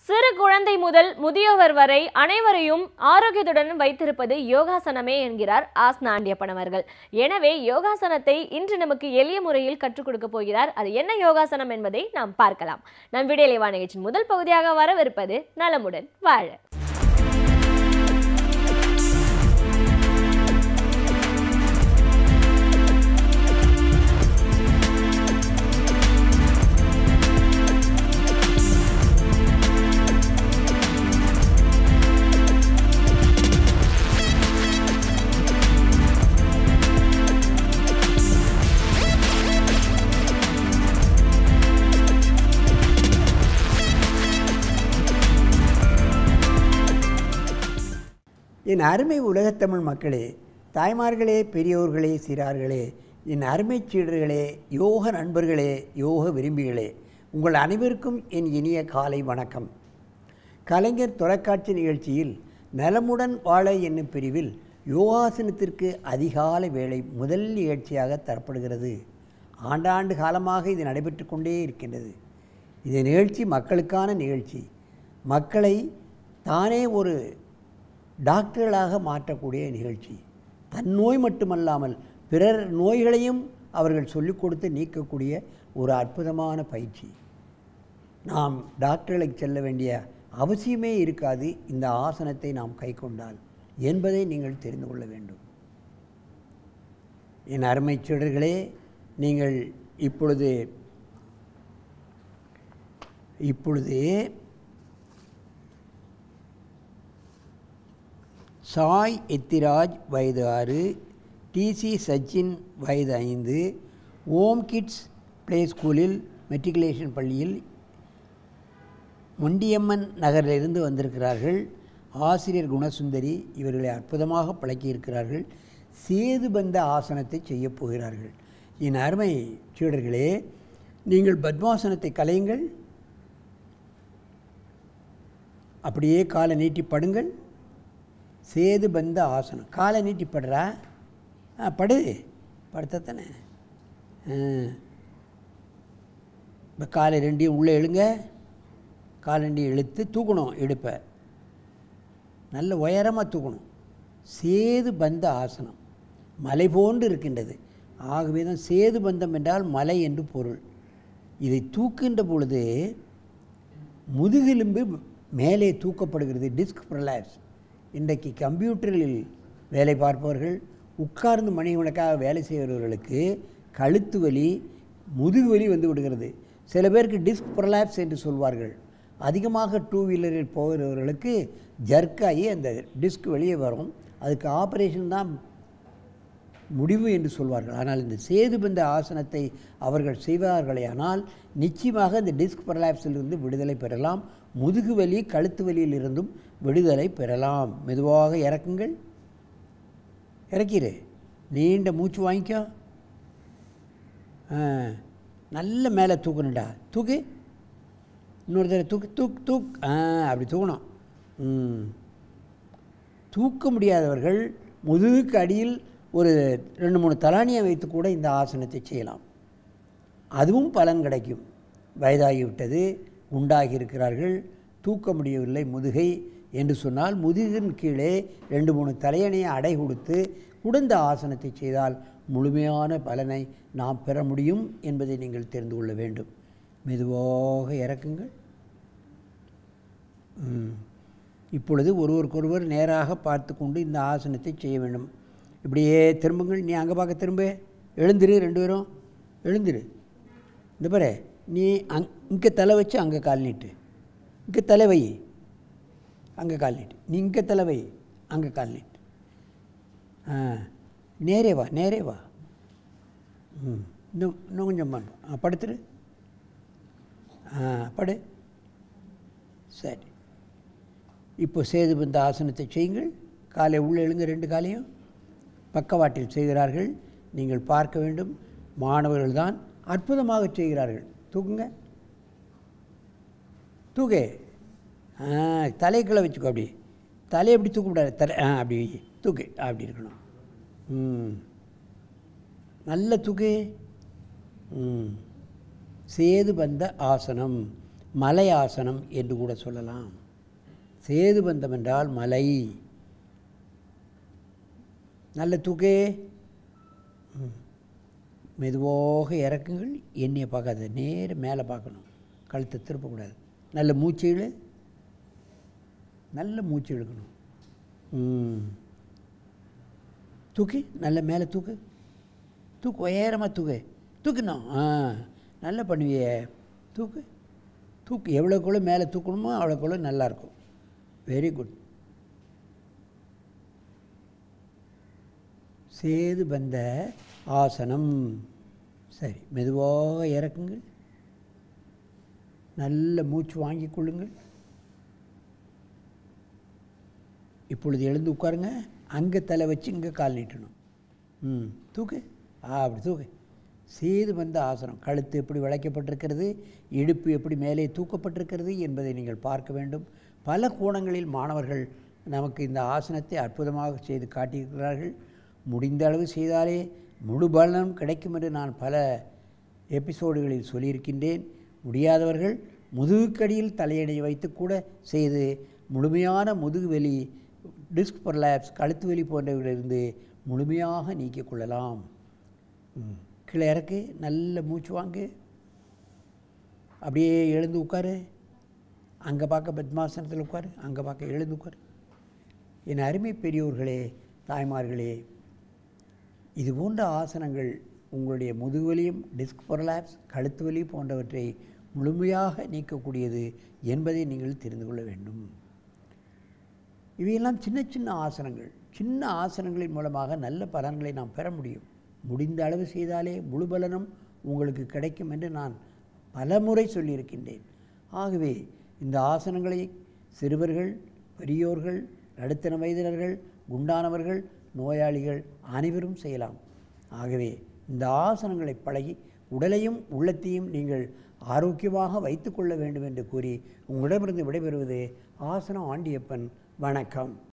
சிறு குழந்தை முதல் முதியவர் வரை அனைவரையும் ஆரோக்கியத்துடன் வைத்திருப்பது யோகாசனமே என்கிறார் ஆஸ்னாண்டியப்பன் அவர்கள் எனவே யோகாசனத்தை இன்று நமக்கு எளிய முறையில் கற்றுக் கொடுக்க போகிறார் அது என்ன யோகாசனம் என்பதை நாம் பார்க்கலாம் நம் விடியலைவா நிகழ்ச்சியின் முதல் பகுதியாக வரவிருப்பது நலமுடன் வாழ என் அருமை உலகத்தமிழ் மக்களே தாய்மார்களே பெரியோர்களே சிறார்களே என் அருமை சீடர்களே யோக நண்பர்களே யோக விரும்பிகளே உங்கள் அனைவருக்கும் என் இனிய காலை வணக்கம் கலைஞர் தொலைக்காட்சி நிகழ்ச்சியில் நலமுடன் வாழ என்னும் பிரிவில் யோகாசனத்திற்கு அதிகாலை வேளை முதல் நிகழ்ச்சியாக தரப்படுகிறது ஆண்டாண்டு காலமாக இது நடைபெற்று கொண்டே இருக்கின்றது இந்த நிகழ்ச்சி மக்களுக்கான நிகழ்ச்சி மக்களை தானே ஒரு டாக்டர்களாக மாற்றக்கூடிய நிகழ்ச்சி தன் நோய் மட்டுமல்லாமல் பிறர் நோய்களையும் அவர்கள் சொல்லிக் கொடுத்து நீக்கக்கூடிய ஒரு அற்புதமான பயிற்சி நாம் டாக்டர்களுக்கு செல்ல வேண்டிய அவசியமே இருக்காது இந்த ஆசனத்தை நாம் கை கொண்டால் என்பதை நீங்கள் தெரிந்து கொள்ள வேண்டும் என் அருமை சீடர்களே நீங்கள் இப்பொழுது இப்பொழுது சாய் எத்திராஜ் வயது ஆறு டிசி சச்சின் வயது ஐந்து ஓம் கிட்ஸ் ப்ளே ஸ்கூலில் மெட்ரிகுலேஷன் பள்ளியில் முண்டியம்மன் நகரிலிருந்து வந்திருக்கிறார்கள் ஆசிரியர் குணசுந்தரி இவர்களை அற்புதமாக பழக்கியிருக்கிறார்கள் சேதுபந்த ஆசனத்தை செய்யப் போகிறார்கள் என் அருமை சீடர்களே நீங்கள் பத்மாசனத்தை கலையுங்கள் அப்படியே காலை நீட்டி படுங்கள் சேது பந்த ஆசனம் காலை நீட்டி படுறா ஆ படு படுத்தத்தானே இப்போ காலை ரெண்டையும் உள்ளே எழுங்க காலை ரெண்டையும் இழுத்து தூக்கணும் இடுப்பை நல்ல உயரமாக தூக்கணும் சேது பந்த ஆசனம் மலை போன்று இருக்கின்றது ஆகவே தான் சேது பந்தம் என்றால் மலை என்று பொருள் இதை தூக்குகின்ற பொழுது முதுகெலும்பு மேலே தூக்கப்படுகிறது டிஸ்க் ப்ரலாப்ஸ் இன்றைக்கு கம்ப்யூட்டரில் வேலை பார்ப்பவர்கள் உட்கார்ந்து மணிக்கணக்காக வேலை செய்கிறவர்களுக்கு கழுத்து வலி முதுகு வலி வந்து விடுகிறது சில பேருக்கு டிஸ்க் ப்ரலாப்ஸ் என்று சொல்வார்கள் அதிகமாக டூ வீலரில் போகிறவர்களுக்கு ஜர்க்காகி அந்த டிஸ்க் வெளியே வரும் அதுக்கு ஆப்ரேஷன் தான் முடிவு என்று சொல்வார்கள் ஆனால் இந்த சேதுபந்த ஆசனத்தை அவர்கள் செய்வார்களே ஆனால் நிச்சயமாக இந்த டிஸ்க் ப்ரலாப்ஸிலிருந்து விடுதலை பெறலாம் முதுகு வலி கழுத்து வலியிலிருந்தும் விடுதலை பெறலாம் மெதுவாக இறக்குங்கள் இறக்கிடு நீண்ட மூச்சு வாங்கிக்கோ நல்ல மேலே தூக்கணுண்டா தூக்கு இன்னொரு தடவை தூக்கு தூக்கு தூக் ஆ அப்படி தூக்கணும் ம் தூக்க முடியாதவர்கள் முதுகுக்கு அடியில் ஒரு ரெண்டு மூணு தலானியை வைத்து கூட இந்த ஆசனத்தை செய்யலாம் அதுவும் பலன் கிடைக்கும் வயதாகிவிட்டது உண்டாகி இருக்கிறார்கள் தூக்க முடியவில்லை முதுகை என்று சொன்னால் முதுகின் கீழே ரெண்டு மூணு தலையணையை அடை கொடுத்து குடந்த ஆசனத்தை செய்தால் முழுமையான பலனை நாம் பெற முடியும் என்பதை நீங்கள் தெரிந்து கொள்ள வேண்டும் மெதுவாக இறக்குங்கள் இப்பொழுது ஒருவருக்கொருவர் நேராக பார்த்து கொண்டு இந்த ஆசனத்தை செய்ய வேண்டும் இப்படியே திரும்புங்கள் நீ அங்கே பார்க்க திரும்ப எழுந்திரு ரெண்டு பேரும் எழுந்திரு இந்த பாரு நீ அங் இங்கே தலை வச்சு அங்கே கால் நீட்டு இங்கே தலை வை அங்கே கால் நீட்டு நீ இங்கே தலை வை அங்கே கால் நீட்டு ஆ நேரே வா நேரே வா ம் இன்னும் இன்னும் கொஞ்சம் பண்ணும் ஆ படுத்துரு ஆ படு சரி இப்போ சேதுபந்த ஆசனத்தை செய்யுங்கள் காலை உள்ளே எழுங்க ரெண்டு காலையும் பக்கவாட்டில் செய்கிறார்கள் நீங்கள் பார்க்க வேண்டும் மாணவர்கள் தான் அற்புதமாக செய்கிறார்கள் தூக்குங்க தூக்கு ஆ தலைக்குள்ளே வச்சுக்கோ அப்படி தலையை எப்படி தூக்க முடியாது தலை ஆ அப்படி வை. தூக்கு அப்படி இருக்கணும் ம் நல்ல தூக்கு ம் சேது பந்த ஆசனம் மலை ஆசனம் என்று கூட சொல்லலாம் சேதுபந்தம் என்றால் மலை நல்ல தூக்கே ம். மெதுவாக இறக்குங்கள் எண்ணெயை பார்க்காத நேர மேலே பார்க்கணும் கழுத்தை திருப்பக்கூடாது நல்ல மூச்சு இழு நல்ல மூச்சு இழுக்கணும் ம். தூக்கி நல்ல மேலே தூக்கு தூக்கு உயரமாக தூக்கு தூக்கணும் ஆ நல்லா பண்ணுவியே தூக்கு தூக்கு எவ்வளோக்குள்ள மேலே தூக்கணுமோ அவ்வளோக்குள்ள நல்லாயிருக்கும் வெரி குட் சேது பந்த ஆசனம் சரி மெதுவாக இறக்குங்கள் நல்ல மூச்சு வாங்கிக் கொள்ளுங்கள் இப்பொழுது எழுந்து உட்காருங்க அங்கே தலை வச்சு இங்கே கால் நீட்டணும் ம் தூக்கு ஆ அப்படி தூக்கு சேது வந்த ஆசனம் கழுத்து எப்படி வளைக்கப்பட்டிருக்கிறது இடுப்பு எப்படி மேலே தூக்கப்பட்டிருக்கிறது என்பதை நீங்கள் பார்க்க வேண்டும் பல கோணங்களில் மாணவர்கள் நமக்கு இந்த ஆசனத்தை அற்புதமாக செய்து காட்டியிருக்கிறார்கள் முடிந்த அளவு செய்தாலே முழு பலனும் கிடைக்கும் என்று நான் பல எபிசோடுகளில் சொல்லியிருக்கின்றேன் முடியாதவர்கள் முதுகுக்கடியில் தலையணை வைத்து கூட செய்து முழுமையான முதுகு வலி டிஸ்க் பர்லாப்ஸ் கழுத்து வலி போன்றவைகளிலிருந்து முழுமையாக நீக்கிக் கொள்ளலாம் ம். கீழே இறக்கு நல்ல மூச்சு வாங்கு அப்படியே எழுந்து உட்காரு அங்கே பார்க்க பத்மாசனத்தில் உட்காரு அங்கே பார்க்க எழுந்து உட்காரு என் அருமை பெரியோர்களே தாய்மார்களே இது போன்ற ஆசனங்கள் உங்களுடைய முதுகுவலியும் டிஸ்க் பொரலாப்ஸ் கழுத்து வலி போன்றவற்றை முழுமையாக நீக்கக்கூடியது என்பதை நீங்கள் தெரிந்து கொள்ள வேண்டும் இவையெல்லாம் சின்ன சின்ன ஆசனங்கள் சின்ன ஆசனங்களின் மூலமாக நல்ல பலன்களை நாம் பெற முடியும் முடிந்த அளவு செய்தாலே முழு பலனும் உங்களுக்கு கிடைக்கும் என்று நான் பலமுறை சொல்லியிருக்கின்றேன் ஆகவே இந்த ஆசனங்களை சிறுவர்கள் பெரியோர்கள் நடுத்தர வயதினர்கள் குண்டானவர்கள் நோயாளிகள் அனைவரும் செய்யலாம் ஆகவே இந்த ஆசனங்களை பழகி உடலையும் உள்ளத்தையும் நீங்கள் ஆரோக்கியமாக வைத்துக்கொள்ள வேண்டும் என்று கூறி உங்களிடமிருந்து விடைபெறுவது ஆசனம் ஆண்டியப்பன் வணக்கம்